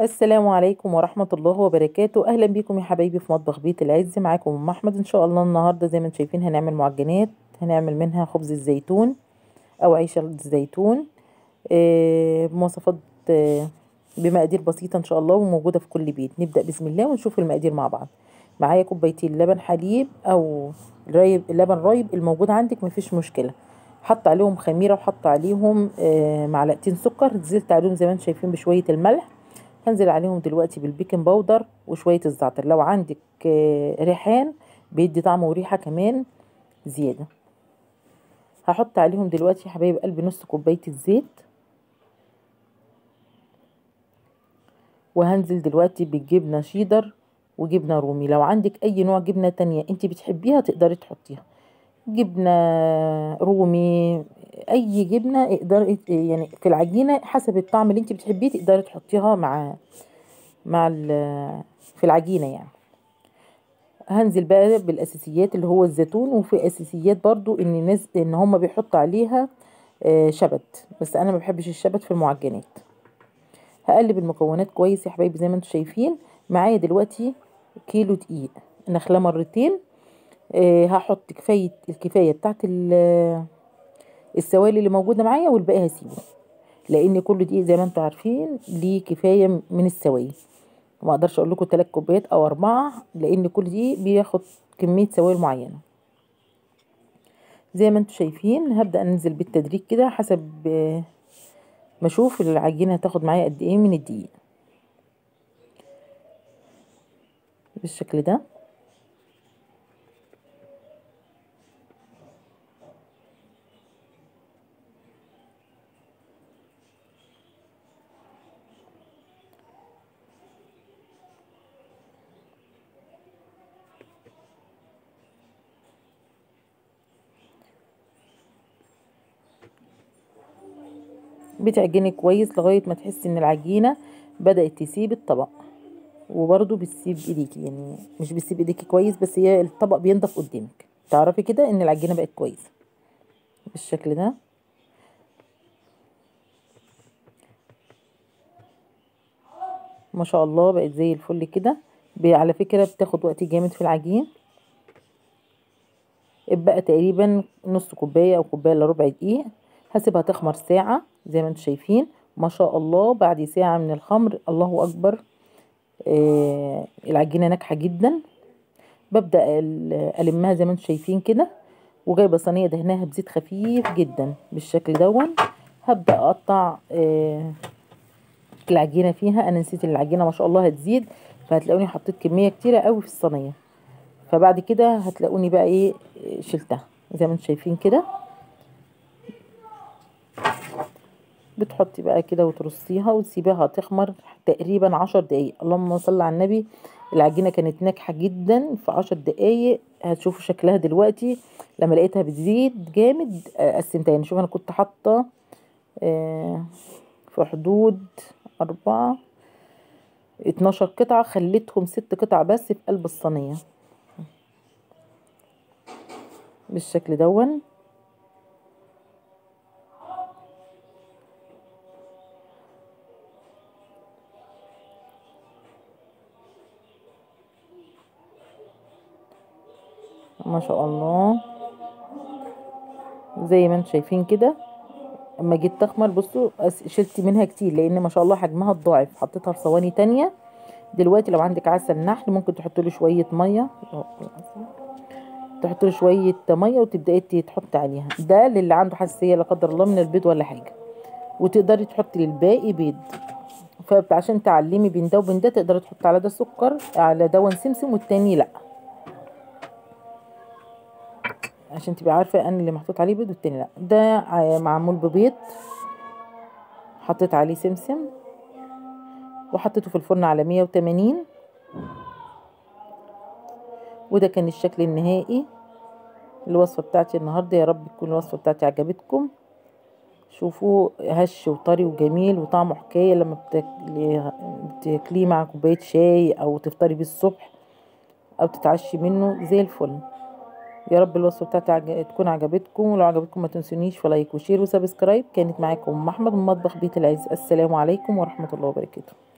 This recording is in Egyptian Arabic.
السلام عليكم ورحمة الله وبركاته أهلا بيكم يا حبايبي في مطبخ بيت العز معاكم أم أحمد إن شاء الله النهاردة زي ما انتم شايفين هنعمل معجنات هنعمل منها خبز الزيتون أو عيش الزيتون آه، بمواصفات آه، بمقادير بسيطة إن شاء الله وموجودة في كل بيت نبدأ بسم الله ونشوف المقادير مع بعض معايا كوبايتين لبن حليب أو رايب لبن رايب الموجود عندك مفيش مشكلة حط عليهم خميرة وحط عليهم آه، معلقتين سكر نزلت عليهم زي ما انتم شايفين بشوية الملح هنزل عليهم دلوقتي بالبيكنج باودر وشوية الزعتر لو عندك آه، ريحان بيدي طعم وريحة كمان زيادة هحط عليهم دلوقتي يا حبايب قلبي نص كوباية الزيت وهنزل دلوقتي بالجبنة شيدر وجبنة رومي لو عندك اي نوع جبنة تانية انت بتحبيها تقدري تحطيها جبنة رومي اي جبنة اقدر يعني في العجينة حسب الطعم اللي انت بتحبيه تقدري تحطيها مع مع في العجينة يعني هنزل بقى بالاساسيات اللي هو الزيتون وفي اساسيات برضو ان الناس ان هم بيحطوا عليها شبت بس انا ما بحبش الشبت في المعجنات هقلب المكونات كويس يا حبايبي زي ما انتم شايفين معايا دلوقتي كيلو دقيق نخله مرتين أه هحط كفايه الكفايه بتاعت السوائل اللي موجوده معايا والباقي هسيبه لان كل دقيق زي ما انتم عارفين ليه كفايه من السوائل ما اقدرش اقول لكم 3 كوبايات او اربعة لان كل دقيق بياخد كميه سوائل معينه زي ما انتم شايفين هبدا انزل بالتدريج كده حسب ما اشوف العجينه هتاخد معايا قد ايه من الدقيق بالشكل ده بتعجني كويس لغايه ما تحسي ان العجينه بدات تسيب الطبق وبرده بتسيب ايديكي يعني مش بتسيب ايديكي كويس بس هي الطبق بينضف قدامك تعرفي كده ان العجينه بقت كويسه بالشكل ده ما شاء الله بقت زي الفل كده على فكره بتاخد وقت جامد في العجين بقى تقريبا نص كوبايه او كوبايه الا ربع دقيق هسيبها تخمر ساعه زي ما انتم شايفين ما شاء الله بعد ساعه من الخمر الله اكبر آه العجينه ناجحه جدا ببدا المها زي ما انتم شايفين كده وجايبه صينيه دهناها بزيت خفيف جدا بالشكل دون هبدا اقطع آه العجينه فيها انا نسيت العجينه ما شاء الله هتزيد فهتلاقوني حطيت كميه كتيره قوي في الصينيه فبعد كده هتلاقوني بقى ايه شلتها زي ما انتم شايفين كده بتحطي بقى كده وترصيها وتسيبيها تخمر تقريبا عشر دقايق اللهم صل على النبي العجينه كانت ناجحه جدا في عشر دقايق هتشوفوا شكلها دلوقتي لما لقيتها بتزيد جامد قسمتها يعني شوف انا كنت حاطه في حدود أربعة اتناشر قطعة خليتهم ست قطع بس في قلب الصينية بالشكل دون ما شاء الله زي ما انتم شايفين كده اما جيت تخمر بصوا شلت منها كتير لان ما شاء الله حجمها اتضاعف حطيتها في صواني تانية دلوقتي لو عندك عسل نحل ممكن تحط له شويه ميه تحط له شويه ميه وتبداي تحطي عليها ده للي عنده حساسيه لا قدر الله من البيض ولا حاجه وتقدري تحطي للباقي بيض فعشان تعلمي بين ده وبين ده تقدري تحطي على ده سكر على ده سمسم والتاني لا عشان تبقي عارفه ان اللي محطوط عليه بيض والتاني لا ده معمول ببيض حطيت عليه سمسم وحطيته في الفرن على مية وتمانين وده كان الشكل النهائي الوصفه بتاعتي النهارده يا رب تكون الوصفه بتاعتي عجبتكم شوفوا هش وطري وجميل وطعمه حكايه لما بتاكليه مع كوبايه شاي او تفطري بيه الصبح او تتعشي منه زي الفل يا رب الوصفه بتاعتي عج... تكون عجبتكم ولو عجبتكم ما تنسونيش في لايك وشير وسبسكرايب كانت معاكم ام احمد من مطبخ بيت العز السلام عليكم ورحمه الله وبركاته